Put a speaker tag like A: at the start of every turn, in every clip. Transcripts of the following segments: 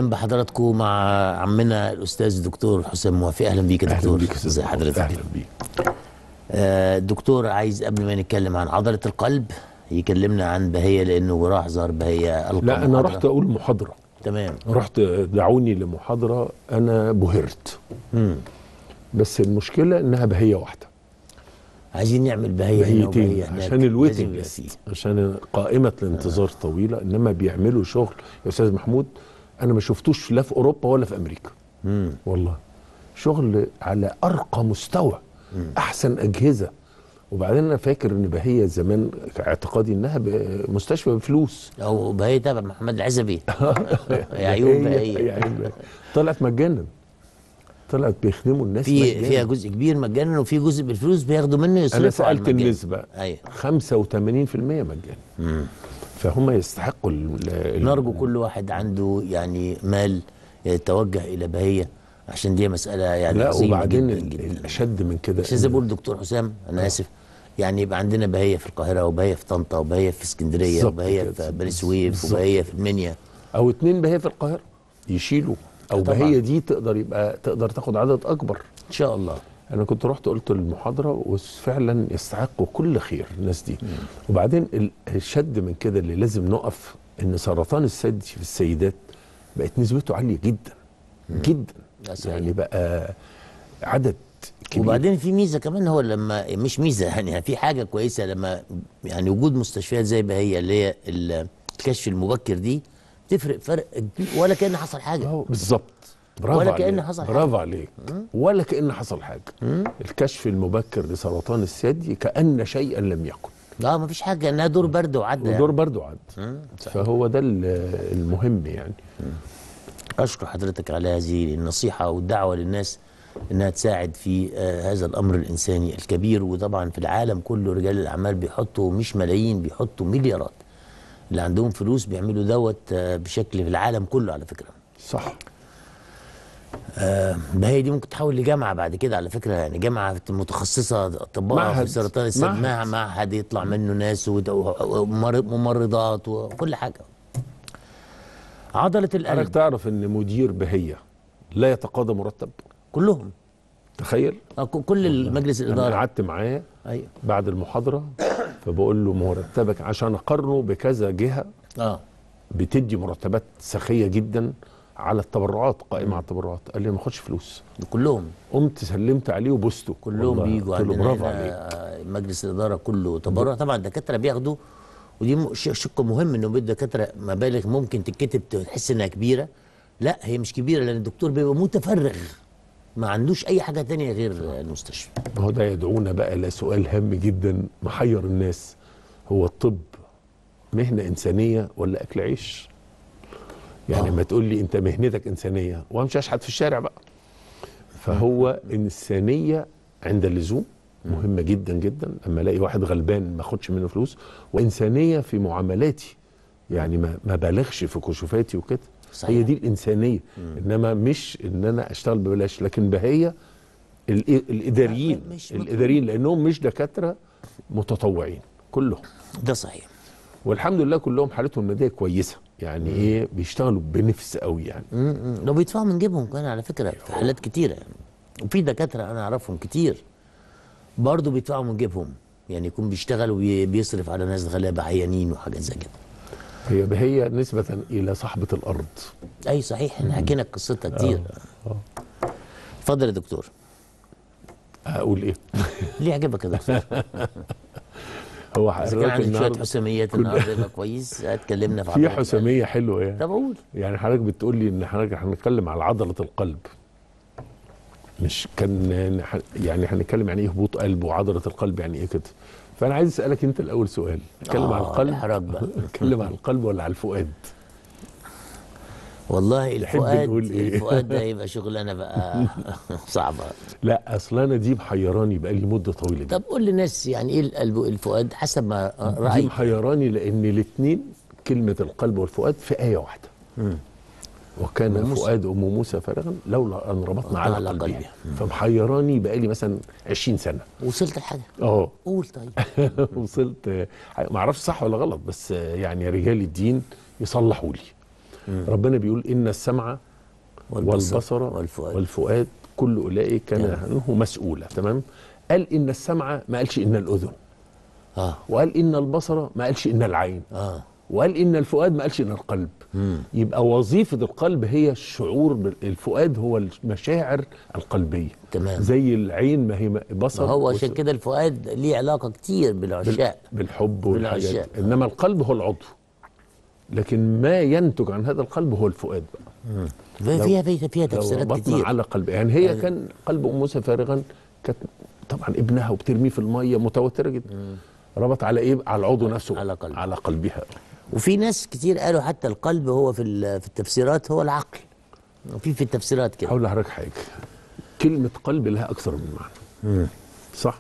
A: اهلا بحضراتكم مع عمنا الاستاذ الدكتور حسام موافي اهلا بيك يا
B: اهلا
A: دكتور
B: بيك يا أستاذ
A: ازي
B: محمود.
A: حضرتك
B: اهلا بيك
A: آه، الدكتور عايز قبل ما نتكلم عن عضله القلب يكلمنا عن بهيه لانه راح زار بهيه القى
B: لا انا
A: محاضرة.
B: رحت اقول محاضره
A: تمام
B: رحت دعوني لمحاضره انا بهرت
A: مم.
B: بس المشكله انها بهيه واحده
A: عايزين نعمل بهيه هنا
B: بهيتين
A: وبهيه هناك
B: عشان
A: لازم
B: الويتنج
A: يبقى
B: ليست
A: فيه.
B: عشان قائمه الانتظار طويله انما بيعملوا شغل يا استاذ محمود انا ما شفتوش لا في اوروبا ولا في امريكا
A: مم.
B: والله شغل على ارقى مستوى احسن اجهزه وبعدين انا فاكر ان بهيه زمان اعتقادي انها ب- مستشفى بفلوس
A: او بهيه تبع محمد العزبي يا عيون بهيه
B: يا عيون بهية. طلعت مجانا طلعت بيخدموا الناس
A: في
B: مجانا.
A: فيها جزء كبير مجانا وفي جزء بالفلوس بياخدوا منه يصرفوا
B: انا
A: على
B: سالت
A: المجان.
B: النسبه
A: ايوه
B: 85% مجانا فهم يستحقوا ال- ال-
A: نرجو كل واحد عنده يعني مال يتوجه الى بهيه عشان دي مساله يعني
B: لا
A: عظيمه
B: وبعدين
A: جدا
B: ال-
A: جدا
B: الاشد من كده
A: مش لازم
B: إن-
A: اقول دكتور حسام انا اسف يعني يبقى عندنا بهيه في القاهره وبهيه في طنطا وبهيه في اسكندريه
B: بالظبط
A: وبهيه
B: كده.
A: في بني سويف
B: بالظبط.
A: وبهيه في المنيا
B: او اتنين بهيه في القاهره يشيلوا او
A: طبعاً.
B: بهيه دي تقدر يبقى تقدر تاخد عدد اكبر
A: ان شاء الله
B: انا كنت رحت قلت المحاضره وفعلا يستحقوا كل خير الناس دي وبعدين ال- الشد من كده اللي لازم نقف ان سرطان الثدي في السيدات بقت نسبته عاليه جدا جدا
A: ده صحيح.
B: يعني بقى عدد كبير
A: وبعدين في ميزه كمان هو لما مش ميزه يعني في حاجه كويسه لما يعني وجود مستشفيات زي بهيه اللي هي ال- الكشف المبكر دي تفرق فرق كبير ولا كان حصل حاجه
B: أهو بالظبط برافو
A: ولا
B: عليك.
A: كأن حصل حاجة.
B: برافو عليك ولا كأن حصل حاجه الكشف المبكر لسرطان الثدي كأن شيئا لم يكن
A: لا ما فيش حاجه انها دور برد وعدى
B: ودور برضو عد
A: مم، صحيح.
B: فهو ده ال- المهم يعني
A: اشكر حضرتك على هذه النصيحه والدعوه للناس انها تساعد في آه، هذا الامر الانساني الكبير وطبعا في العالم كله رجال الاعمال بيحطوا مش ملايين بيحطوا مليارات اللي عندهم فلوس بيعملوا دوت آه، بشكل في العالم كله على فكره
B: صح
A: ما هي دي ممكن تحول لجامعه بعد كده على فكره يعني جامعه متخصصه اطباء
B: معهد.
A: في سرطان الثدي
B: معهد.
A: مع معهد يطلع منه ناس وت- وممرضات وكل حاجه عضله
B: حضرتك
A: القلب
B: تعرف ان مدير بهيه لا يتقاضى مرتب
A: كلهم
B: تخيل
A: آه، ك- كل مجلس
B: انا
A: الاداره
B: قعدت معاه
A: ايوه
B: بعد المحاضره فبقول له مرتبك عشان اقارنه بكذا جهه
A: اه
B: بتدي مرتبات سخيه جدا على التبرعات قائمه على التبرعات قال لي ما اخدش فلوس
A: كلهم
B: قمت سلمت عليه وبوسته
A: كلهم
B: والله.
A: بيجوا
B: قلت له
A: عندنا
B: برافو
A: هنا
B: عليك
A: آه، مجلس الاداره كله تبرع طبعا الدكاتره بياخدوا ودي م- ش- شق مهم انه الدكاتره مبالغ ممكن تتكتب تحس انها كبيره لا هي مش كبيره لان الدكتور بيبقى متفرغ ما عندوش اي حاجه تانية غير المستشفى
B: ما هو ده يدعونا بقى لسؤال هام جدا محير الناس هو الطب مهنة إنسانية ولا أكل عيش؟ يعني
A: آه.
B: ما تقول لي أنت مهنتك إنسانية وأمشي أشحت في الشارع بقى فهو إنسانية عند اللزوم مهمة جدا جدا لما ألاقي واحد غلبان ما أخدش منه فلوس وإنسانية في معاملاتي يعني ما ما بالغش في كشوفاتي وكده
A: صحيح.
B: هي دي الإنسانية إنما مش إن أنا أشتغل ببلاش لكن بهية الإ- الإداريين
A: مش مطلوب.
B: الإداريين لأنهم مش دكاترة متطوعين كلهم
A: ده صحيح
B: والحمد لله كلهم حالتهم الماديه كويسه يعني ايه بيشتغلوا بنفس قوي يعني
A: م- م. لو بيدفعوا من جيبهم كمان على فكره في حالات كتيره يعني وفي دكاتره انا اعرفهم كتير برضه بيدفعوا من جيبهم يعني يكون بيشتغل وبيصرف على ناس غلابه عيانين وحاجات زي كده
B: هي هي نسبه الى صاحبه الارض
A: اي صحيح احنا حكينا قصتها كتير اتفضل يا دكتور
B: اقول ايه
A: ليه يعجبك يا دكتور؟
B: هو
A: اذا كان
B: حضرتك
A: عندك شويه
B: النهارده
A: حساميات النهارده يبقى كويس اتكلمنا في
B: في
A: عضلة
B: حساميه حلوه
A: القلب.
B: يعني
A: طب اقول
B: يعني حضرتك بتقول لي ان حضرتك هنتكلم على عضله القلب مش كان يعني هنتكلم يعني ايه هبوط قلب وعضله القلب يعني ايه كده فانا عايز اسالك انت الاول سؤال نتكلم
A: آه،
B: على القلب
A: إحراج بقى.
B: نتكلم على القلب ولا على الفؤاد
A: والله
B: تحب
A: الفؤاد
B: نقول إيه؟
A: الفؤاد ده يبقى شغلانه بقى صعبه
B: لا اصل انا دي محيراني بقالي مده طويله جدا
A: طب قول للناس يعني ايه القلب والفؤاد حسب ما
B: دي
A: رايت
B: محيراني لان الاثنين كلمه القلب والفؤاد في ايه واحده وكان
A: أم موسى.
B: فؤاد ام موسى فارغا لولا ان ربطنا على
A: على
B: قلبها
A: قلبها.
B: فمحيراني بقالي مثلا 20 سنه
A: وصلت لحاجه
B: اه
A: قول طيب
B: وصلت ما اعرفش صح ولا غلط بس يعني رجال الدين يصلحوا لي ربنا بيقول ان السمع والبصر
A: والفؤاد
B: والفؤاد كل اولئك كان
A: نعم.
B: عنه مسؤولا تمام قال ان السمع ما قالش ان الاذن
A: اه
B: وقال ان البصر ما قالش ان العين
A: اه
B: وقال ان الفؤاد ما قالش ان القلب يبقى وظيفه القلب هي الشعور بال- الفؤاد هو المشاعر القلبيه
A: تمام.
B: زي العين ما هي م- بصر
A: هو
B: وس-
A: عشان كده الفؤاد ليه علاقه كتير بالعشاق
B: بالحب والحاجات
A: بالعشاق.
B: انما القلب هو العضو لكن ما ينتج عن هذا القلب هو الفؤاد بقى
A: فيها فيها فيها
B: لو
A: تفسيرات
B: ربطنا
A: كتير
B: على قلب يعني هي كان قلب ام موسى فارغا كانت طبعا ابنها وبترميه في الميه متوتره جدا ربط على ايه على العضو نفسه
A: على قلبها.
B: على قلبها
A: وفي ناس كتير قالوا حتى القلب هو في ال- في التفسيرات هو العقل وفي في التفسيرات كده
B: هقول لحضرتك حاجه كلمه قلب لها اكثر من معنى صح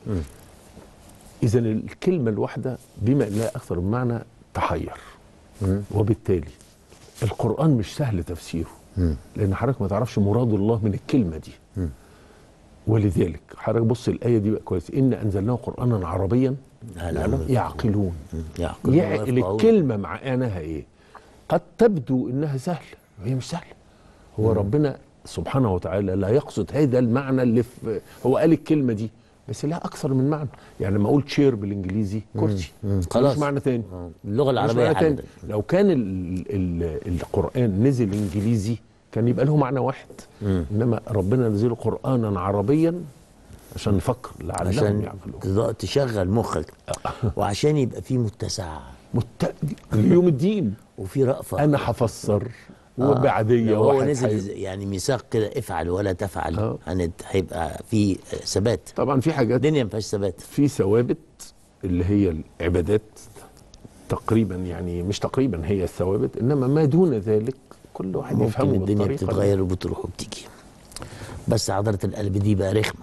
B: اذا الكلمه الواحده بما ان لها اكثر من معنى تحير وبالتالي القران مش سهل تفسيره لان حضرتك ما تعرفش مراد الله من الكلمه دي ولذلك حضرتك بص الايه دي بقى كويس ان انزلناه قرانا عربيا
A: لعلهم
B: يعقلون
A: يعقلون
B: يعقل
A: ويفقهون.
B: الكلمه معناها ايه قد تبدو انها سهله وهي مش سهله هو ربنا سبحانه وتعالى لا يقصد هذا المعنى اللي في هو قال الكلمه دي بس لها اكثر من معنى يعني لما اقول تشير بالانجليزي كرسي
A: خلاص.
B: مش معنى تاني
A: آه. اللغه
B: مش
A: العربيه
B: معنى
A: حاجه
B: تاني
A: تانية.
B: لو كان ال ال القران نزل انجليزي كان يبقى له معنى واحد انما ربنا نزله قرانا عربيا عشان نفكر لعلهم
A: عشان
B: يعقلون
A: تض- تشغل مخك وعشان يبقى في متسع
B: مت... اليوم الدين
A: وفي رأفة
B: انا هفسر
A: آه.
B: وبعديه
A: لو هو
B: واحد
A: نزل
B: حي-
A: ز- يعني ميثاق كده افعل ولا تفعل
B: آه.
A: هنت- هيبقى في ثبات
B: طبعا في حاجات
A: الدنيا ما فيهاش ثبات
B: في ثوابت اللي هي العبادات تقريبا يعني مش تقريبا هي الثوابت انما ما دون ذلك كل واحد
A: ممكن
B: يفهمه
A: الدنيا
B: بالطريقه دي.
A: بتتغير وبتروح وبتيجي بس عضلة القلب دي بقى رخمة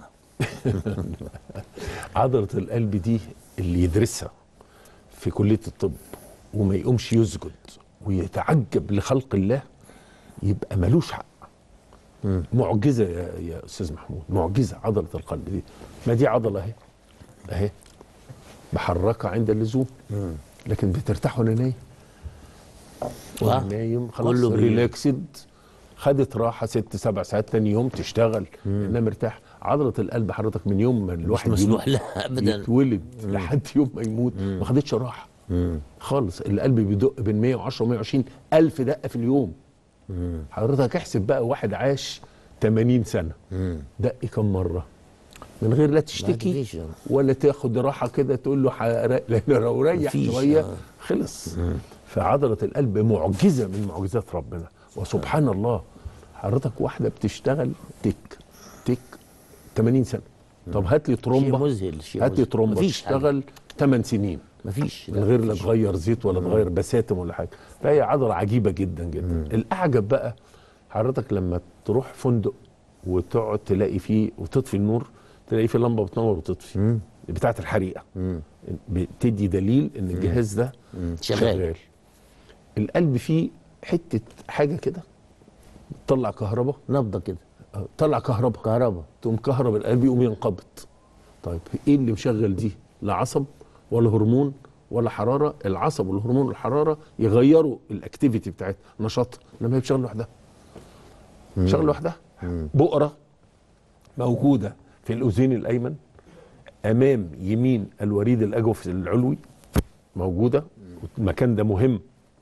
B: عضله القلب دي اللي يدرسها في كليه الطب وما يقومش يسجد ويتعجب لخلق الله يبقى ملوش حق معجزه يا, يا استاذ محمود معجزه عضله القلب دي ما دي عضله اهي اهي بحركها عند اللزوم لكن بترتاح وانا نايم وانا
A: آه.
B: نايم خلاص
A: كله بي-
B: ريلاكسد خدت راحه ست سبع ساعات تاني يوم تشتغل انها مرتاح عضله القلب حضرتك من يوم ما
A: مش
B: الواحد
A: مسموح
B: يموت-
A: لها ابدا
B: يتولد لحد يوم ما يموت ما خدتش راحه خالص القلب بيدق بين 110 و 120 الف دقه في اليوم حضرتك احسب بقى واحد عاش 80 سنه دق كم مره من غير لا تشتكي
A: مفيش.
B: ولا تاخد راحه كده تقول له حرق لان لو ريح
A: مفيش،
B: شويه
A: آه.
B: خلص فعضله القلب معجزه من معجزات ربنا وسبحان الله حضرتك واحده بتشتغل تك تك 80 سنه طب هات لي
A: شيء
B: ترومبه
A: مذهل شيء
B: هات لي
A: مذهل.
B: ترومبه
A: مفيش حاجة.
B: تشتغل 8 سنين
A: مفيش
B: من غير لا تغير زيت ولا تغير بساتم ولا حاجه فهي عضله عجيبه جدا جدا الاعجب بقى حضرتك لما تروح فندق وتقعد تلاقي فيه وتطفي النور تلاقي فيه لمبه بتنور وتطفي بتاعه الحريقه بتدي دليل ان الجهاز ده
A: شغال.
B: شغال القلب فيه حته حاجه كده تطلع كهرباء
A: نبضة كده
B: آه، تطلع كهرباء
A: كهرباء
B: تقوم كهرب القلب يقوم ينقبض طيب ايه اللي مشغل دي لا عصب ولا هرمون ولا حراره العصب والهرمون والحراره يغيروا الاكتيفيتي بتاعتها نشاطها انما هي بتشتغل لوحدها بتشتغل لوحدها بؤره موجوده في الاذين الايمن امام يمين الوريد الاجوف العلوي موجوده المكان ده مهم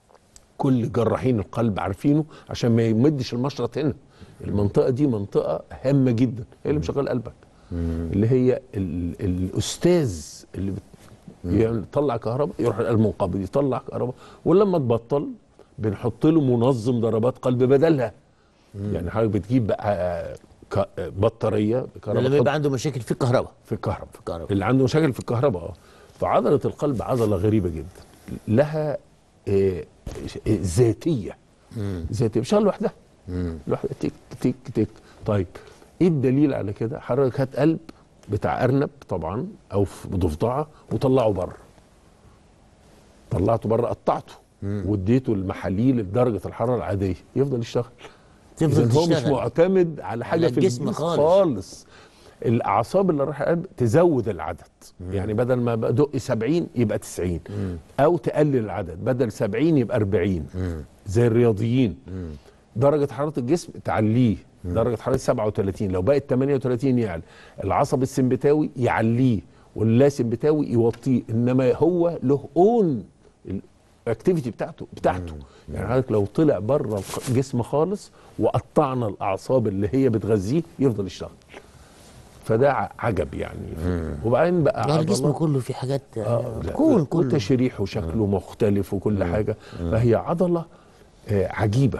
B: كل جراحين القلب عارفينه عشان ما يمدش المشرط هنا المنطقه دي منطقه هامه جدا هي اللي مشغله قلبك اللي هي ال الاستاذ اللي بت يعني يطلع كهرباء يروح القلب منقبض يطلع كهرباء ولما تبطل بنحط له منظم ضربات قلب بدلها يعني حضرتك بتجيب بقى ك- بطاريه
A: ده
B: كهرباء
A: لما
B: قلب
A: يبقى عنده مشاكل في الكهرباء
B: في الكهرباء
A: في الكهرباء.
B: اللي عنده مشاكل في الكهرباء اه فعضله القلب عضله غريبه جدا لها آه، آه، ضاتيه ذاتيه مش لوحدها لوحدها تك تك تك طيب ايه الدليل على كده حضرتك هات قلب بتاع ارنب طبعا او في ضفدعه وطلعه بره طلعته بره قطعته واديته المحاليل لدرجه الحراره العاديه يفضل يشتغل
A: تفضل
B: إذن هو مش
A: تشتغل.
B: معتمد على حاجه
A: على
B: في
A: الجسم
B: الجسم
A: خالص.
B: خالص الاعصاب اللي راح القلب تزود العدد يعني بدل ما بدق 70 يبقى 90 او تقلل العدد بدل 70 يبقى 40 زي الرياضيين درجه حراره الجسم تعليه درجه حراره 37 لو بقت 38 يعلى العصب السمبتاوي يعليه واللا سمبتاوي يوطيه انما هو له اون الاكتيفيتي بتاعته بتاعته يعني حضرتك لو طلع بره الجسم خالص وقطعنا الاعصاب اللي هي بتغذيه يفضل يشتغل فده ع- عجب يعني وبعدين بقى
A: يعني الجسم
B: عضلات-
A: كله في حاجات
B: آه، لا،
A: كون
B: لا،
A: كله
B: وتشريح وشكله مختلف وكل حاجه فهي عضله آه، عجيبه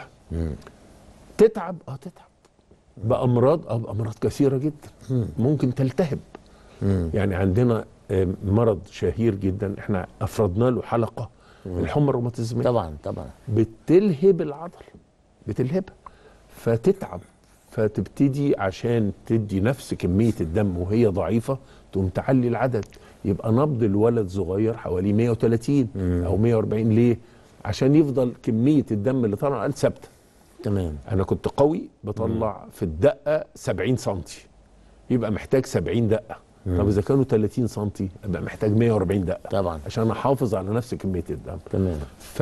B: تتعب اه تتعب بامراض اه بامراض كثيره جدا ممكن تلتهب يعني عندنا آه، مرض شهير جدا احنا افردنا له حلقه الحمى الروماتيزميه
A: طبعا طبعا
B: بتلهب العضل بتلهبها فتتعب فتبتدي عشان تدي نفس كمية الدم وهي ضعيفة تقوم تعلي العدد يبقى نبض الولد صغير حوالي 130 أو 140 ليه؟ عشان يفضل كمية الدم اللي طالعه قال ثابتة
A: تمام
B: أنا كنت قوي بطلع في الدقة 70 سنتي يبقى محتاج 70 دقة طب إذا كانوا 30 سنتي أبقى محتاج 140 دقة
A: طبعا
B: عشان أحافظ على نفس كمية الدم
A: تمام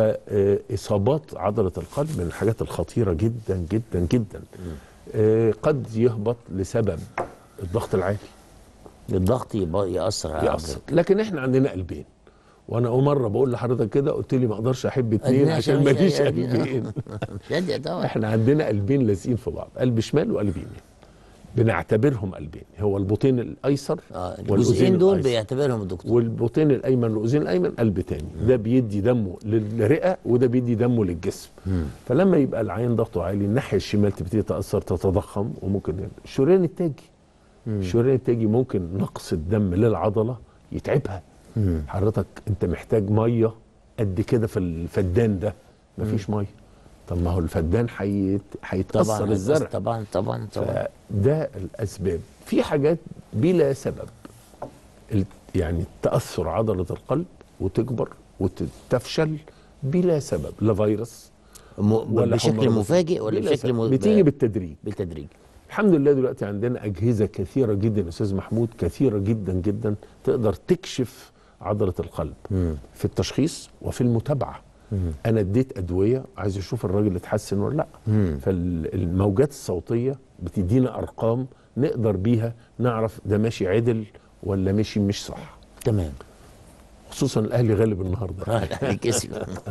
B: فإصابات عضلة القلب من الحاجات الخطيرة جدا جدا جدا آه، قد يهبط لسبب الضغط العالي
A: الضغط يبقى يأثر على
B: يأثر
A: عضلك
B: لكن احنا عندنا قلبين وانا مره بقول لحضرتك كده قلت لي ما اقدرش احب اتنين
A: أدنى
B: عشان
A: عشان مش
B: ماليش
A: قلبين.
B: قلبين
A: مش قادر طبعا
B: احنا عندنا قلبين لازقين في بعض قلب شمال وقلب يمين بنعتبرهم قلبين هو البطين الايسر
A: اه
B: والأذين
A: الجزئين دول
B: الأيسر.
A: بيعتبرهم الدكتور
B: والبطين الايمن والاذين الايمن قلب تاني ده بيدي دمه للرئه وده بيدي دمه للجسم فلما يبقى العين ضغطه عالي الناحيه الشمال تبتدي تاثر تتضخم وممكن الشريان التاجي الشريان التاجي ممكن نقص الدم للعضله يتعبها حضرتك انت محتاج ميه قد كده في الفدان ده مفيش ميه طب ما هو الفدان هيت- هيتاثر
A: طبعا
B: الزرع
A: طبعا طبعا طبعا
B: فده الاسباب في حاجات بلا سبب ال- يعني تاثر عضله القلب وتكبر وتفشل بلا سبب لا فيروس
A: م...
B: ولا
A: بشكل
B: حمى
A: مفاجئ ولا
B: بلا
A: بشكل
B: سبب.
A: م...
B: بتيجي بالتدريج
A: بالتدريج
B: الحمد لله دلوقتي عندنا اجهزه كثيره جدا يا استاذ محمود كثيره جدا جدا تقدر تكشف عضله القلب في التشخيص وفي المتابعه انا اديت ادويه عايز اشوف الراجل اتحسن ولا لا فالموجات الصوتيه بتدينا ارقام نقدر بيها نعرف ده ماشي عدل ولا ماشي مش صح
A: تمام
B: خصوصا الاهلي غالب النهارده
A: آه، لا، كسب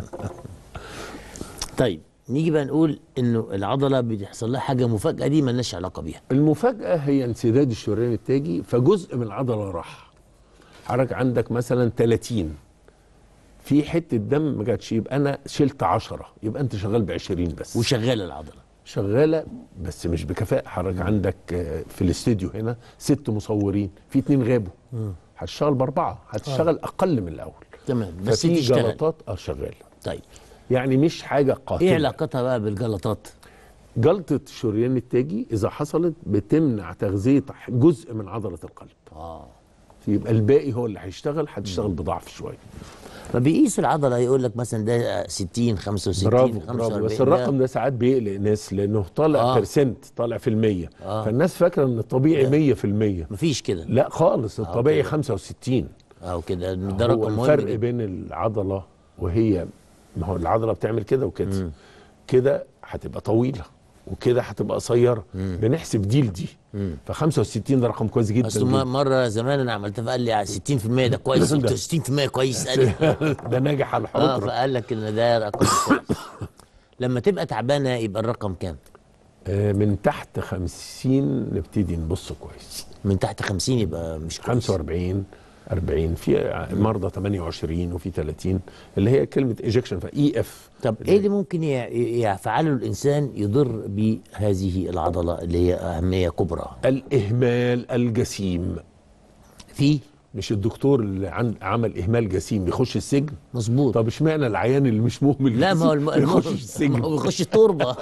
A: طيب نيجي بقى نقول انه العضله بيحصل لها حاجه مفاجاه دي مالناش علاقه بيها
B: المفاجأة هي انسداد الشريان التاجي فجزء من العضلة راح حضرتك عندك مثلا 30 في حتة دم ما جاتش يبقى أنا شلت 10 يبقى أنت شغال ب 20 بس
A: وشغاله العضله
B: شغالة بس مش بكفاءة حضرتك عندك آه، في الاستوديو هنا ست مصورين في اتنين غابوا هتشتغل بأربعة هتشتغل أقل من الأول
A: تمام بس
B: ففي
A: تشتغل
B: جلطات اه شغالة
A: طيب
B: يعني مش حاجة قاتلة
A: ايه علاقتها بقى بالجلطات
B: جلطة الشريان التاجي إذا حصلت بتمنع تغذية جزء من عضلة القلب
A: اه
B: يبقى الباقي هو اللي هيشتغل هتشتغل بضعف شويه
A: فبيقيسوا العضله يقول لك مثلا ده 60 65
B: برافو
A: 45
B: برافو بس
A: ده-
B: الرقم ده ساعات بيقلق ناس لانه طالع
A: آه.
B: آه. برسنت طالع في المية
A: آه.
B: آه. فالناس فاكره ان الطبيعي مية في المية
A: مفيش كده
B: لا خالص الطبيعي
A: كده.
B: 65
A: او كده ده
B: هو
A: رقم مهم
B: الفرق
A: جدا.
B: بين العضله وهي ما هو العضله بتعمل كده وكده كده هتبقى طويله وكده هتبقى قصيره بنحسب دي لدي ف 65 ده رقم كويس جدا,
A: اصل
B: جداً.
A: م- مره زمان انا عملتها فقال لي على 60% ده كويس قلت له 60% كويس قال لي
B: ده ناجح على
A: اه
B: الحجره
A: فقال لك ان ده رقم كويس لما تبقى تعبانه يبقى الرقم كام؟
B: آه، من تحت 50 نبتدي نبص كويس
A: من تحت 50 يبقى مش كويس
B: 45 40 في مرضى 28 وفي 30 اللي هي كلمه ايجكشن فاي اف
A: طب ايه اللي ممكن يع- يفعله الانسان يضر بهذه العضله اللي هي اهميه كبرى؟
B: الاهمال الجسيم
A: في
B: مش الدكتور اللي عن عمل اهمال جسيم يخش السجن
A: مظبوط
B: طب اشمعنى العيان اللي مش مهمل
A: لا ما هو الم...
B: ما
A: الم...
B: يخش
A: ما
B: السجن
A: هو يخش التربه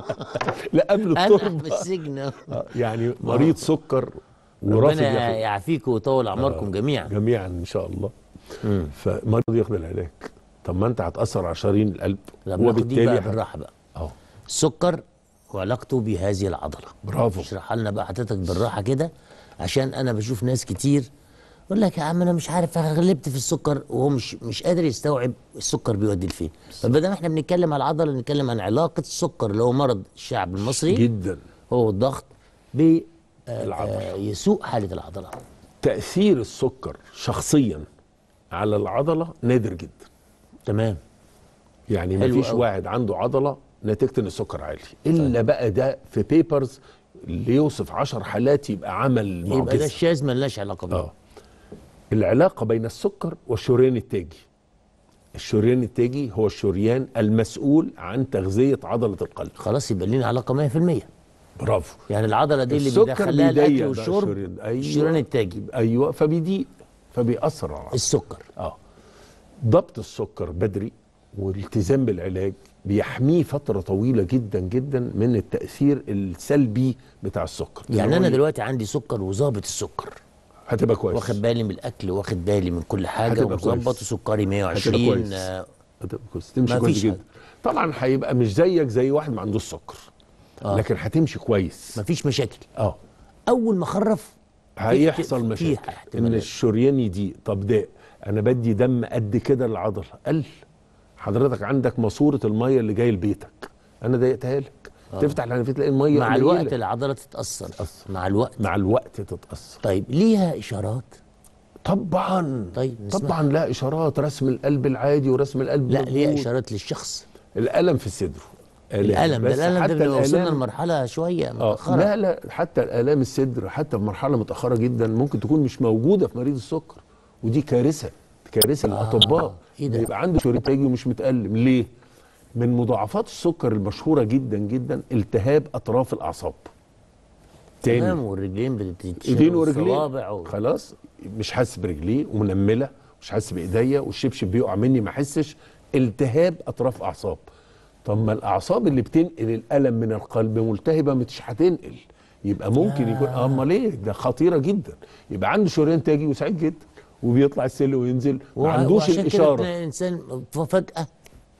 B: لا قبل
A: انا
B: التربه
A: في السجن
B: آه، يعني مريض سكر ورافض
A: ربنا
B: ياخد
A: يعافيكم ويطول اعماركم جميعا
B: جميعا ان شاء الله فمريض ياخد العلاج طب ما انت هتاثر على شرايين القلب
A: طب ناخد دي بقى
B: وبالتالي
A: بالراحه بقى
B: اه
A: السكر وعلاقته بهذه العضله
B: برافو
A: اشرحها لنا بقى حضرتك بالراحه كده عشان انا بشوف ناس كتير يقول لك يا عم انا مش عارف انا غلبت في السكر وهو مش مش قادر يستوعب السكر بيودي لفين فبدل ما احنا بنتكلم على العضله نتكلم عن علاقه السكر اللي هو مرض الشعب المصري
B: جدا
A: هو الضغط ب
B: العضلة.
A: آه، يسوء حاله العضله
B: تاثير السكر شخصيا على العضله نادر جدا
A: تمام
B: يعني
A: حلو
B: مفيش
A: أوي.
B: واحد عنده عضله نتيجه ان السكر عالي الا بقى ده في بيبرز اللي يوصف 10 حالات يبقى عمل
A: يبقى ده
B: معجزه
A: الشاذ ملناش علاقه بيه
B: اه العلاقه بين السكر والشريان التاجي الشريان التاجي هو الشريان المسؤول عن تغذيه عضله القلب
A: خلاص يبقى لينا علاقه 100%
B: برافو
A: يعني العضله دي اللي
B: السكر
A: بيدخل لها الاكل
B: بيضيق بقى
A: والشرب
B: الشريان. أيوة.
A: الشريان التاجي
B: ايوه فبيضيق فبيأثر على العضله
A: السكر
B: اه ضبط السكر بدري والالتزام بالعلاج بيحميه فتره طويله جدا جدا من التاثير السلبي بتاع السكر
A: يعني
B: اللي
A: انا
B: هو
A: دلوقتي عندي سكر وظابط السكر
B: هتبقى كويس
A: واخد بالي من الاكل واخد بالي من كل حاجه
B: هتبقى
A: ومظبط
B: كويس.
A: وسكري
B: هتبقى
A: 120
B: كويس
A: آه،
B: هتبقى كويس تمشي
A: ما
B: كويس
A: فيش
B: جدا طبعا هيبقى مش زيك زي واحد ما عندوش سكر
A: آه.
B: لكن هتمشي كويس
A: مفيش مشاكل
B: اه
A: اول ما اخرف
B: هيحصل
A: في
B: مشاكل ان
A: احتمالات.
B: الشريان يضيق طب ده انا بدي دم قد كده للعضله قل حضرتك عندك ماسوره الميه اللي جايه لبيتك انا ضايقتها لك تفتح الحنفيه تلاقي الميه
A: مع
B: قليلة.
A: الوقت العضله تتاثر
B: تتأثر.
A: مع الوقت
B: مع الوقت تتاثر
A: طيب ليها اشارات
B: طبعا
A: طيب، نسمع.
B: طبعا لا اشارات رسم القلب العادي ورسم القلب
A: لا
B: المضبوط.
A: ليها اشارات للشخص
B: الالم في صدره
A: الالم ده
B: بس
A: الالم ده
B: حتى
A: بيبقى وصلنا
B: الآلام-
A: لمرحله شويه
B: اه
A: متاخره
B: لا لا حتى الالام الصدر حتى في مرحله متاخره جدا ممكن تكون مش موجوده في مريض السكر ودي كارثه كارثه للاطباء
A: إيه ده؟
B: يبقى عنده شريط تاجي ومش متالم ليه من مضاعفات السكر المشهوره جدا جدا التهاب اطراف الاعصاب
A: تمام
B: تاني
A: والرجلين بتتشال
B: ايدين ورجلين
A: والصوابع و...
B: خلاص مش حاسس برجليه ومنمله مش حاسس بايديا والشبشب بيقع مني ما احسش التهاب اطراف اعصاب طب ما الاعصاب اللي بتنقل الالم من القلب ملتهبه مش هتنقل يبقى ممكن يكون امال ايه ده خطيره جدا يبقى عنده شريان تاجي وسعيد جدا وبيطلع السلم وينزل ما
A: وع-
B: عندوش
A: وعشان كده
B: الاشاره
A: تلاقي الانسان فجاه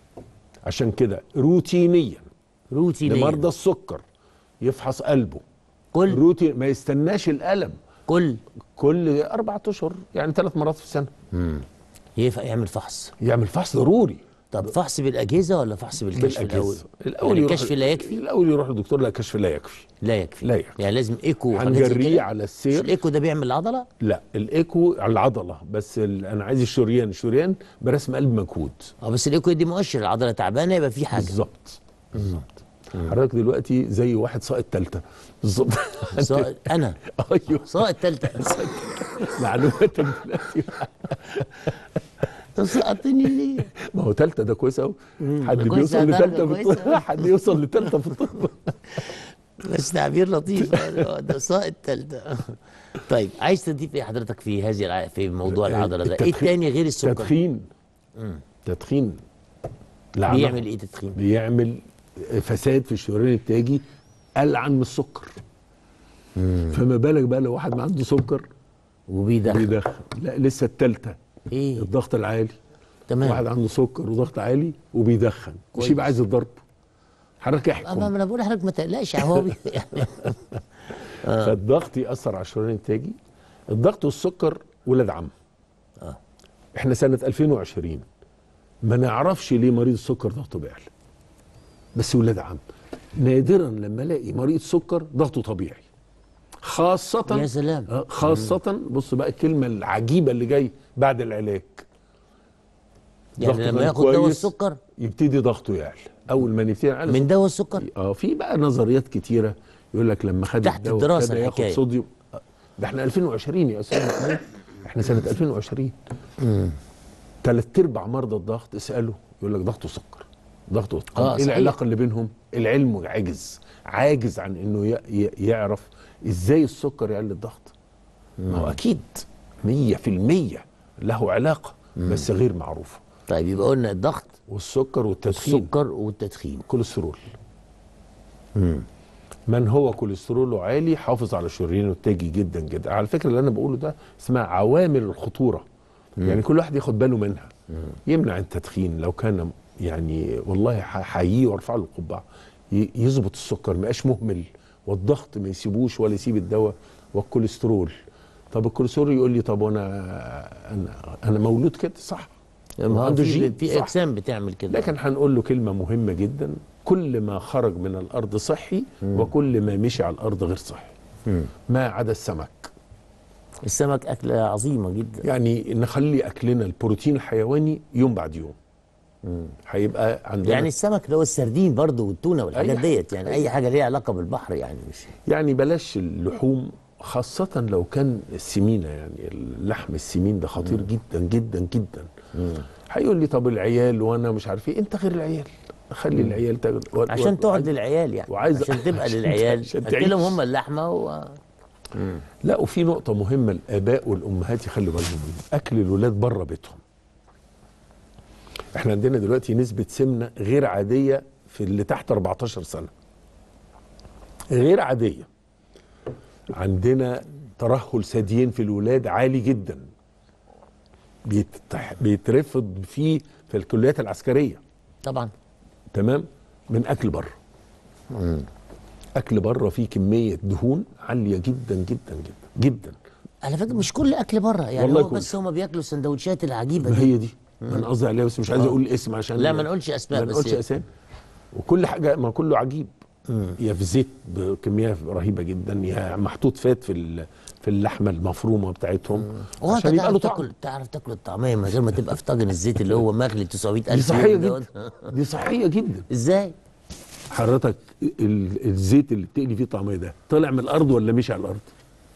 B: عشان كده روتينيا
A: روتينيا
B: لمرضى السكر يفحص قلبه
A: كل
B: روتين ما يستناش الالم
A: كل
B: كل اربع اشهر يعني ثلاث مرات في السنه
A: ينفع يعمل فحص
B: يعمل فحص ضروري
A: طب فحص بالاجهزه ولا فحص بالكشف الاول؟
B: الاول
A: يعني
B: يروح
A: الكشف لا يكفي؟
B: الاول يروح للدكتور لا الكشف لا يكفي
A: لا يكفي
B: لا يكفي.
A: يعني لازم ايكو وحاجات زي
B: هنجريه
A: كده؟
B: على
A: مش
B: السير
A: الايكو ده بيعمل العضله؟
B: لا الايكو على العضله بس ال... انا عايز الشريان الشريان برسم قلب مجهود
A: اه بس الايكو دي مؤشر العضله تعبانه يبقى في حاجه
B: بالظبط بالظبط حضرتك دلوقتي زي واحد ساقط ثالثه بالظبط
A: ساقط انا
B: ايوه
A: ساقط ثالثه
B: معلوماتك دلوقتي
A: سقطتني ليه؟
B: ما هو ثالثه ده كويس قوي حد
A: ده كويس،
B: بيوصل
A: ده درجة
B: لثالثه في
A: كويسة
B: الطب
A: أوي.
B: حد يوصل لثالثه في الطب
A: بس تعبير لطيف ده ساقط ثالثه طيب عايز تضيف ايه حضرتك في هذه الع... في موضوع العضله ده؟ ايه
B: التدخين-
A: التاني غير السكر؟
B: تدخين تدخين لعنة.
A: بيعمل ايه تدخين؟
B: بيعمل فساد في الشريان التاجي ألعن من السكر فما بالك بقى لو واحد ما عنده سكر
A: وبيدخن
B: بيدخن لا لسه التالتة
A: ايه
B: الضغط العالي
A: تمام
B: واحد عنده سكر وضغط عالي وبيدخن مش
A: كويس.
B: يبقى عايز الضرب حضرتك
A: اما
B: احكم
A: انا بقول لحضرتك ما تقلقش يا هو بي- يعني
B: فالضغط يأثر على الشريان التاجي الضغط والسكر ولاد عم احنا سنة 2020 ما نعرفش ليه مريض السكر ضغطه بيعلى بس ولاد عم نادرا لما الاقي مريض سكر ضغطه طبيعي خاصة
A: يا سلام.
B: آه، خاصة بص بقى الكلمة العجيبة اللي جاي بعد العلاج
A: يعني
B: ضغطه
A: لما
B: كان
A: ياخد دواء
B: كويس،
A: السكر
B: يبتدي ضغطه يعلى اول ما نبتدي نعلى
A: من دواء السكر
B: اه في بقى نظريات كتيره يقول لك لما خد
A: تحت
B: الدواء
A: الدراسة
B: ابتدى ياخد
A: الحكاية.
B: صوديوم آه، ده احنا 2020 يا استاذ محمود احنا سنه 2020 ثلاث ارباع مرضى الضغط اساله يقول لك ضغطه سكر ضغطه طب
A: آه،
B: ايه
A: صحيح.
B: العلاقه اللي بينهم العلم عاجز عاجز عن انه ي- ي- يعرف ازاي السكر يقلل الضغط ما هو اكيد 100% له علاقه بس غير معروفه
A: طيب يبقى قلنا الضغط
B: والسكر والتدخين
A: السكر والتدخين
B: كوليسترول من هو كوليستروله عالي حافظ على شريانه التاجي جدا جدا على فكره اللي انا بقوله ده اسمها عوامل الخطوره يعني كل واحد ياخد باله منها يمنع التدخين لو كان يعني والله حييه وارفع له القبعه ي- يظبط السكر ما يبقاش مهمل والضغط ما يسيبوش ولا يسيب الدواء والكوليسترول طب الكوليسترول يقول لي طب وانا انا انا مولود كده صح
A: ما هو
B: عنده
A: في,
B: جين،
A: في
B: صح.
A: اجسام بتعمل كده
B: لكن هنقول له كلمه مهمه جدا كل ما خرج من الارض صحي وكل ما مشي على الارض غير صحي ما عدا السمك
A: السمك اكله عظيمه جدا
B: يعني نخلي اكلنا البروتين الحيواني يوم بعد يوم هيبقى عندنا
A: يعني السمك اللي هو السردين برضه والتونه والحاجات
B: أي
A: ديت يعني اي حاجه ليها علاقه بالبحر يعني مش
B: يعني بلاش اللحوم خاصة لو كان السمينة يعني اللحم السمين ده خطير جدا جدا جدا هيقول لي طب العيال وانا مش عارف ايه انت غير العيال خلي العيال تاكل و-
A: عشان
B: و-
A: تقعد للعيال يعني
B: وعايز-
A: عشان تبقى
B: عشان-
A: للعيال
B: عشان تعيش.
A: اكلهم هم اللحمه و...
B: لا وفي نقطة مهمة الآباء والأمهات يخلوا بالهم منها أكل الولاد بره بيتهم احنا عندنا دلوقتي نسبة سمنة غير عادية في اللي تحت 14 سنة غير عادية عندنا ترهل ثديين في الولاد عالي جدا بيتح- بيترفض فيه في الكليات العسكرية
A: طبعا
B: تمام من اكل بره اكل بره فيه كميه دهون عاليه جدا جدا جدا جدا
A: على فكره مش كل اكل بره يعني
B: والله
A: هو
B: كل.
A: بس هم بياكلوا السندوتشات العجيبه
B: ما
A: دي
B: هي دي ما انا قصدي عليها بس مش عايز اقول الاسم عشان
A: لا، ما نقولش أسماء
B: ما
A: بس
B: نقولش
A: هي-
B: اسامي وكل حاجه ما كله عجيب يا في زيت بكميه رهيبه جدا يا محطوط فات في ال- في اللحمه المفرومه بتاعتهم
A: هو انت
B: عشان يبقى له
A: تعرف
B: طعم
A: تاكل تعرف تاكل الطعميه من غير ما تبقى في طاجن الزيت اللي هو مغلي 900000
B: دي صحيه
A: يوم
B: جدا
A: دوت.
B: دي صحيه جدا
A: ازاي؟
B: حضرتك ال- الزيت اللي بتقلي فيه طعميه ده طلع من الارض ولا مشي على الارض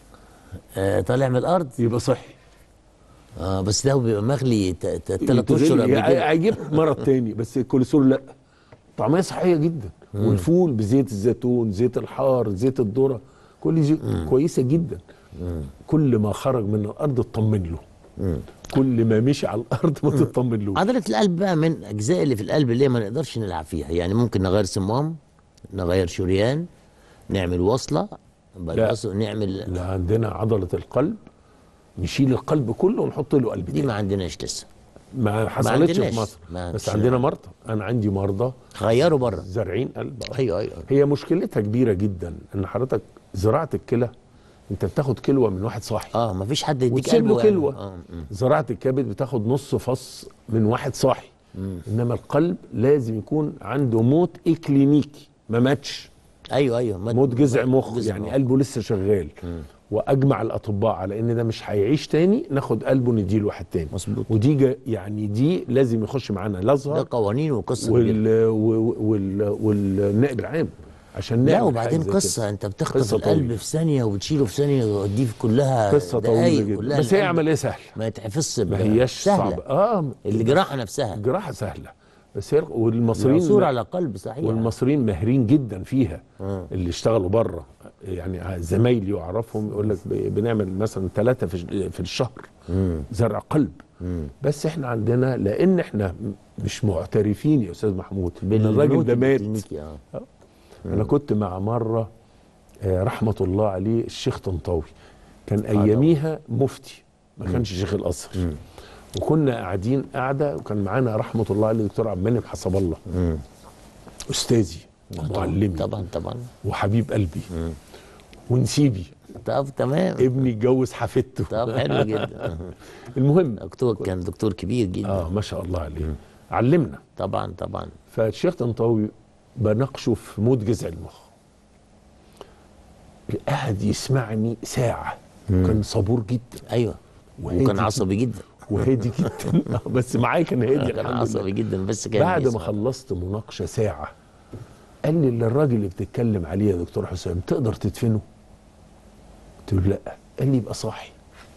A: آه طالع من الارض
B: يبقى صحي
A: اه بس ده بيبقى مغلي ثلاث اشهر
B: يتغلي.
A: قبل كده
B: هيجيب مرض تاني بس الكوليسترول لا طعميه صحيه جدا والفول بزيت الزيتون زيت الحار زيت الذره كل دي كويسه جدا كل ما خرج من الارض اطمن له كل ما مشي على الارض ما تطمن له
A: عضله القلب بقى من الاجزاء اللي في القلب اللي ما نقدرش نلعب فيها يعني ممكن نغير صمام نغير شريان نعمل وصله بس نعمل
B: لا عندنا عضله القلب نشيل القلب كله ونحط له قلب
A: دي
B: تاني
A: ما عندناش لسه
B: ما حصلتش
A: عندناش.
B: في مصر
A: ما
B: بس
A: عندناش.
B: عندنا مرضى انا عندي مرضى
A: غيروا بره
B: زارعين قلب
A: ايوه ايوه
B: هي مشكلتها كبيره جدا ان حضرتك زراعه الكلى انت بتاخد كلوه من واحد صاحي
A: اه ما فيش حد يديك
B: وتسيب له
A: قلبه يعني.
B: كلوه
A: اه م.
B: زراعه الكبد بتاخد نص فص من واحد صاحي انما القلب لازم يكون عنده موت اكلينيكي ما ماتش
A: ايوه ايوه ما-
B: موت جذع مخ
A: جذع
B: يعني
A: مخ.
B: قلبه لسه شغال واجمع الاطباء على ان ده مش هيعيش تاني ناخد قلبه نديله واحد تاني
A: مظبوط.
B: ودي جا يعني دي لازم يخش معانا
A: ده
B: الازهر
A: قوانين وقصه كبيره
B: وال وال وال والنائب العام عشان
A: لا
B: نعمل
A: وبعدين
B: حاجة زي كده.
A: قصه انت بتخطف
B: قصة
A: القلب
B: طويلة.
A: في ثانيه وبتشيله في ثانيه دي كلها
B: قصه طويله
A: دقايق
B: جدا
A: كلها
B: بس هي
A: القلب
B: عمليه سهله
A: ما يتحفظش
B: ما هياش
A: سهله
B: صعبه اه
A: الجراحه نفسها
B: جراحه سهله بس هي والمصريين
A: منصور على قلب صحيح
B: والمصريين ماهرين جدا فيها اللي اشتغلوا بره يعني زمايلي واعرفهم يقول لك ب- بنعمل مثلا ثلاثه في في الشهر زرع قلب بس احنا عندنا لان احنا مش معترفين يا استاذ محمود ان الراجل
A: بالبنود
B: ده مات
A: الكلينيكي، اه
B: انا كنت مع مره آه، رحمه الله عليه الشيخ طنطاوي كان اياميها مفتي ما كانش شيخ الازهر وكنا قاعدين قاعده وكان معانا رحمه الله عليه الدكتور عبد المنعم حسب الله استاذي ومعلمي
A: طبعا طبعا
B: وحبيب قلبي ونسيبي
A: طب تمام
B: ابني اتجوز حفيدته
A: طب حلو جدا
B: المهم
A: دكتور كان دكتور كبير جدا
B: اه ما شاء الله عليه علمنا
A: طبعا طبعا
B: فالشيخ طنطاوي بناقشه في موت جذع المخ قعد يسمعني ساعة كان صبور جدا
A: ايوه
B: وهادي
A: وكان
B: جدا.
A: عصبي جدا
B: وهادي جدا آه، بس معايا كان هادي
A: كان
B: الحمد
A: عصبي
B: لله
A: جدا بس كان
B: بعد ما
A: يسمع.
B: خلصت مناقشة ساعة قال لي اللي الراجل اللي بتتكلم عليه يا دكتور حسام تقدر تدفنه؟ قلت له لا قال لي يبقى صاحي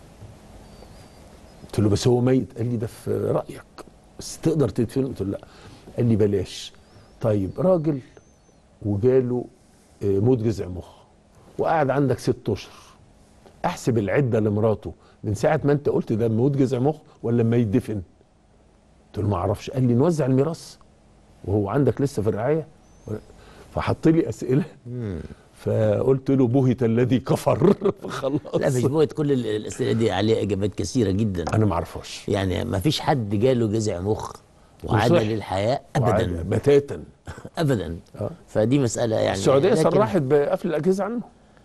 B: قلت له بس هو ميت قال لي ده في رأيك بس تقدر تدفنه قلت له لا قال لي بلاش طيب راجل وجاله آه، موت جذع مخ وقعد عندك ست اشهر احسب العده لمراته من ساعه ما انت قلت ده موت جذع مخ ولا لما يدفن قلت له ما اعرفش قال لي نوزع الميراث وهو عندك لسه في الرعايه فحط لي اسئله فقلت له بهت الذي كفر فخلاص
A: لا مش بوت كل ال- الاسئله دي عليها اجابات كثيره جدا
B: انا ما اعرفهاش
A: يعني ما فيش حد جاله جذع مخ وعاد
B: وصح.
A: للحياه
B: وعاد
A: ابدا
B: بتاتا
A: ابدا
B: آه.
A: فدي مساله يعني
B: السعوديه
A: لكن-
B: صرحت بقفل الاجهزه عنه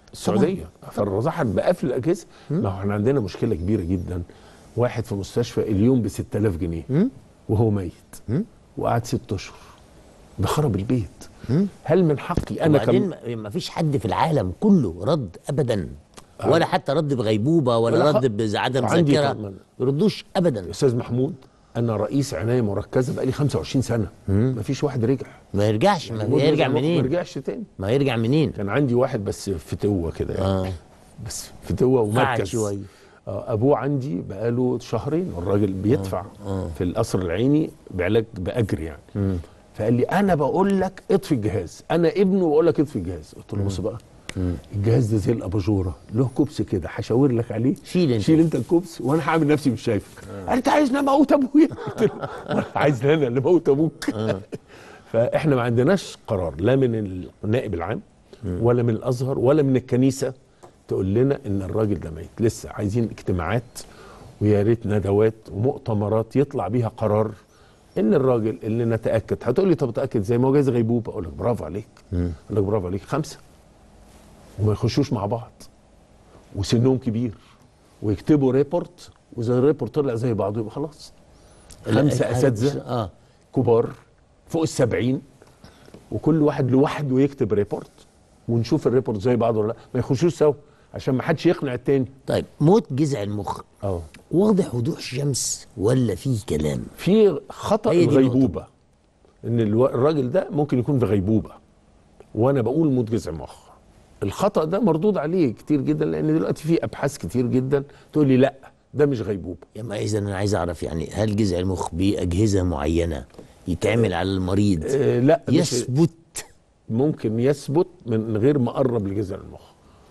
B: السعوديه فالرضاعه بقفل الاجهزه ما هو احنا عندنا مشكله كبيره جدا واحد في مستشفى اليوم ب 6000 جنيه وهو ميت وقعد ست اشهر ده خرب البيت هل من حقي انا
A: وبعدين
B: كم
A: ما- ما فيش حد في العالم كله رد ابدا ولا حتى رد بغيبوبه ولا
B: ولا
A: رد
B: خ-
A: بعدم
B: وعندي
A: ذاكره
B: كمان.
A: يردوش ابدا
B: استاذ محمود انا رئيس عنايه مركزه بقالي 25 سنه ما فيش واحد رجع
A: ما يرجعش ما
B: محمود
A: يرجع
B: رزق ما
A: منين
B: رجعش تاني
A: ما يرجع منين
B: كان عندي واحد بس فتوه كده يعني
A: اه
B: بس فتوه
A: قعد
B: ومركز
A: شويه
B: آه، ابوه عندي بقاله شهرين والراجل بيدفع في القصر العيني بعلاج باجر يعني فقال لي انا بقول لك اطفي الجهاز انا ابنه بقول لك اطفي الجهاز قلت له بص بقى الجهاز ده زي الاباجوره له كوبس كده هشاور لك عليه
A: شيل انت.
B: شيل انت الكوبس وانا هعمل نفسي مش شايفك قال انت عايزني اموت ابويا قلت له "وأنا عايزني انا اللي اموت ابوك فاحنا ما عندناش قرار لا من النائب العام ولا من الازهر ولا من الكنيسه تقول لنا ان الراجل ده ميت لسه عايزين اجتماعات ويا ريت ندوات ومؤتمرات يطلع بيها قرار ان الراجل اللي نتاكد هتقول لي طب اتاكد زي ما هو جايز غيبوبه اقول لك برافو عليك اقول لك برافو عليك خمسه وما يخشوش مع بعض وسنهم كبير ويكتبوا ريبورت واذا الريبورت طلع زي بعضه يبقى خلاص خمسه
A: لا،
B: اساتذه
A: اه
B: كبار فوق السبعين وكل واحد لوحده يكتب ريبورت ونشوف الريبورت زي بعض ولا لا ما يخشوش سوا عشان ما حدش يقنع التاني
A: طيب موت جذع المخ
B: اه
A: واضح وضوح الشمس ولا فيه كلام
B: في خطا
A: هي دي
B: الغيبوبه ان الو- الراجل ده ممكن يكون في غيبوبه وانا بقول موت جذع مخ الخطا ده مردود عليه كتير جدا لان دلوقتي في ابحاث كتير جدا تقول لي لا ده مش غيبوبه
A: يا ما اذا انا عايز اعرف يعني هل جذع المخ باجهزه معينه يتعمل على المريض
B: آه لا مش
A: يثبت
B: ممكن يثبت من غير ما قرب لجذع المخ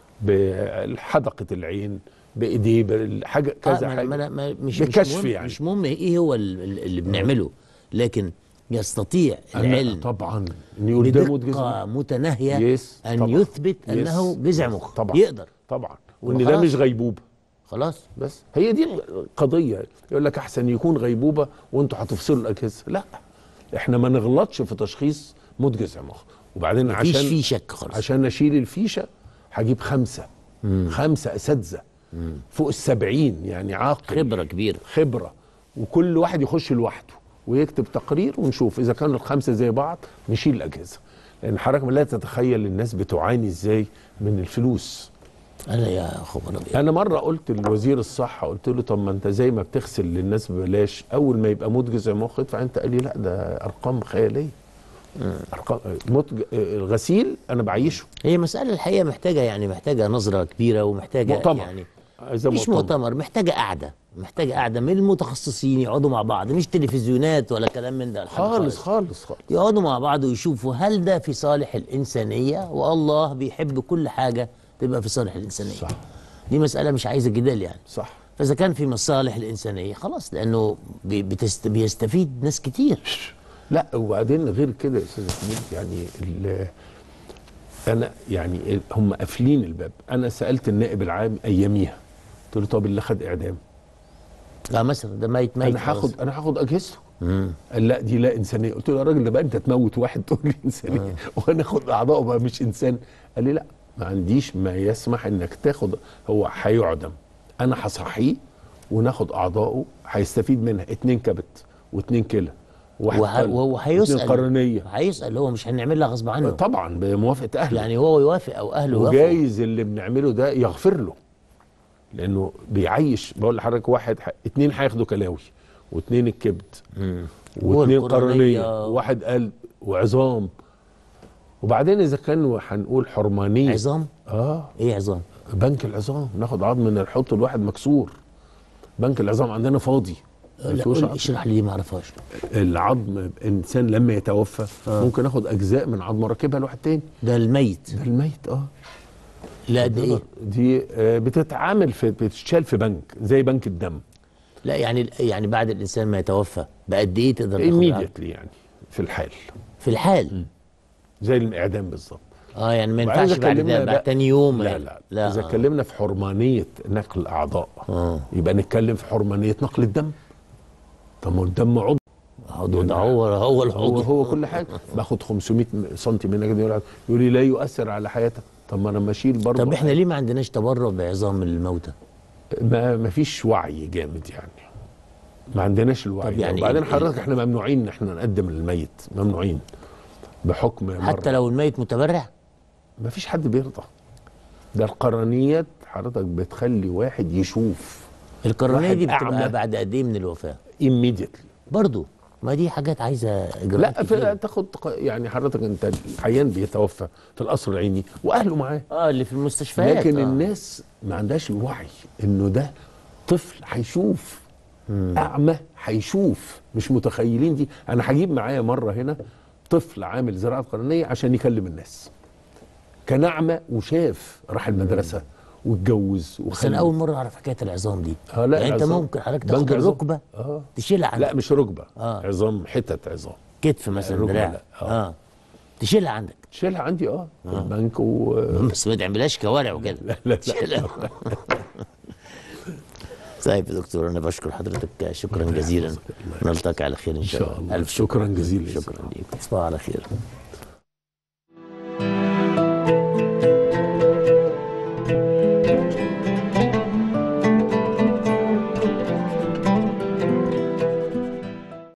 B: بحدقه العين بايديه بحاجه
A: آه
B: كذا
A: ما
B: حاجه
A: ما أنا ما مش
B: بالكشف
A: مش مهم
B: يعني.
A: مش مهم ايه هو ال- ال- اللي بنعمله لكن يستطيع
B: أنا-
A: العلم
B: طبعا ان قدامه جذع
A: بدقه متناهيه
B: يس،
A: ان
B: طبعاً.
A: يثبت
B: يس،
A: انه جذع
B: يس،
A: مخ
B: طبعاً.
A: يقدر
B: طبعا وان ده
A: خلاص.
B: مش غيبوبه
A: خلاص
B: بس هي دي القضيه يقول لك احسن يكون غيبوبه وانتوا هتفصلوا الاجهزه لا احنا ما نغلطش في تشخيص موت جذع مخ وبعدين
A: مفيش
B: عشان
A: فيه شك خالص
B: عشان اشيل الفيشه هجيب خمسه خمسه اساتذه فوق السبعين يعني عاقل
A: خبره كبيره
B: خبره وكل واحد يخش لوحده ويكتب تقرير ونشوف اذا كانوا الخمسه زي بعض نشيل الاجهزه لان حضرتك لا تتخيل الناس بتعاني ازاي من الفلوس
A: انا يا خبر ابيض
B: انا مره قلت لوزير الصحه قلت له طب ما انت زي ما بتغسل للناس ببلاش اول ما يبقى موت جذع مخ ادفع انت قال لي لا ده ارقام خياليه ارقام موت ج- الغسيل انا بعيشه
A: هي مساله الحقيقه محتاجه يعني محتاجه نظره كبيره ومحتاجه
B: مؤتمر
A: يعني
B: عايزة
A: مش مؤتمر محتاجه قعده محتاجه قعده من المتخصصين يقعدوا مع بعض مش تلفزيونات ولا كلام من ده الحاجة
B: خالص خالص خالص
A: يقعدوا مع بعض ويشوفوا هل ده في صالح الإنسانية والله بيحب كل حاجة تبقى في صالح الإنسانية
B: صح
A: دي مسألة مش عايزة جدال يعني
B: صح
A: فإذا كان في مصالح الإنسانية خلاص لأنه بي- بتست بيستفيد ناس كتير
B: لا وبعدين غير كده يا استاذ محمود يعني ال- انا يعني ال- هم قافلين الباب انا سالت النائب العام اياميها قلت له طب اللي خد اعدام
A: لا مثلا ده ميت ميت
B: انا
A: خلاص.
B: هاخد انا هاخد اجهزته
A: مم.
B: قال لا دي لا انسانيه قلت له يا راجل ده بقى انت تموت واحد تقول لي انسانيه وانا اخد اعضائه بقى مش انسان قال لي لا ما عنديش ما يسمح انك تاخد هو هيعدم انا هصحيه وناخد اعضائه هيستفيد منها اتنين كبد واتنين كلى واحد
A: وه-
B: قلب
A: وهو
B: واتنين
A: هيسأل
B: قرنيه
A: هيسأل هو مش هنعمل لها غصب عنه
B: طبعا بموافقه اهله
A: يعني هو يوافق أو أهله يوافقوا
B: وجايز اللي بنعمله ده يغفر له لانه بيعيش بقول لحضرتك واحد ح... اتنين هياخدوا كلاوي واتنين الكبد واتنين
A: والقرنية.
B: قرنيه وواحد قلب وعظام وبعدين اذا كان هنقول حرمانيه
A: عظام
B: اه
A: إيه عظام
B: بنك العظام ناخد عظم من نحطه الواحد مكسور بنك العظام عندنا فاضي ما
A: لا
B: فيهوش
A: قول-
B: عظم.
A: اشرح لي دي ما اعرفهاش
B: العظم انسان لما يتوفى ممكن اخد اجزاء من عظمه راكبها لواحد تاني
A: ده الميت
B: ده الميت اه
A: لا قد ايه
B: دي آه، بتتعامل في بتتشال في بنك زي بنك الدم
A: لا يعني يعني بعد الانسان ما يتوفى بقد ايه تقدر تاخد العقل؟
B: immediately يعني في الحال
A: في الحال
B: زي الاعدام بالظبط
A: اه يعني ما
B: وبعدين
A: ينفعش
B: إذا
A: بعد
B: اتكلمنا
A: ده بعد
B: بقى-
A: تاني يوم
B: لا
A: يعني.
B: لا,
A: لا
B: اذا
A: آه.
B: اتكلمنا في حرمانيه نقل اعضاء
A: آه.
B: يبقى نتكلم في حرمانيه نقل الدم طب ما هو الدم عضو
A: عضو ده هو هو
B: هو
A: العضو
B: هو كل حاجه باخد 500 سم منك كده يقول- يقول لي لا يؤثر على حياتك طب ما انا لما اشيل برضه
A: طب احنا ليه ما عندناش تبرع بعظام الموتى؟
B: ما ما فيش وعي جامد يعني ما عندناش الوعي
A: طب
B: ده.
A: يعني
B: وبعدين
A: ال-
B: حضرتك احنا ممنوعين ان احنا نقدم للميت ممنوعين بحكم
A: حتى لو الميت متبرع؟
B: ما فيش حد بيرضى ده القرنيات حضرتك بتخلي واحد يشوف
A: القرنيه دي
B: واحد
A: بتبقى
B: أعمى.
A: بعد قد ايه من الوفاه؟
B: immediately
A: برضو ما دي حاجات عايزه اجراءات
B: لا
A: كتير.
B: في تاخد ق- يعني حضرتك انت العيان بيتوفى في القصر العيني واهله معاه
A: اه اللي في المستشفيات
B: لكن
A: آه.
B: الناس ما عندهاش الوعي انه ده طفل هيشوف اعمى هيشوف مش متخيلين دي انا هجيب معايا مره هنا طفل عامل زراعه قرنيه عشان يكلم الناس كان اعمى وشاف راح المدرسه واتجوز
A: بس
B: وخلف
A: انا اول مره اعرف حكايه العظام دي
B: آه لا
A: يعني انت
B: العظام.
A: ممكن حضرتك
B: بنك
A: تاخد
B: عظام.
A: الركبه
B: اه
A: تشيلها عندك
B: لا مش ركبه
A: آه.
B: عظام حتت عظام
A: كتف مثلا
B: الركبة
A: دراع
B: لا.
A: اه,
B: آه.
A: آه. تشيلها عندك
B: شيلها عندي اه في البنك و
A: بس ما تعملهاش كوارع وكده
B: لا لا
A: تشيلها طيب يا دكتور انا بشكر حضرتك شكرا جزيلا نلتقي على خير ان
B: ان
A: شاء
B: شاء
A: الله
B: الله
A: الف
B: شكرا جزيلا
A: شكرا ليك تصبحوا على خير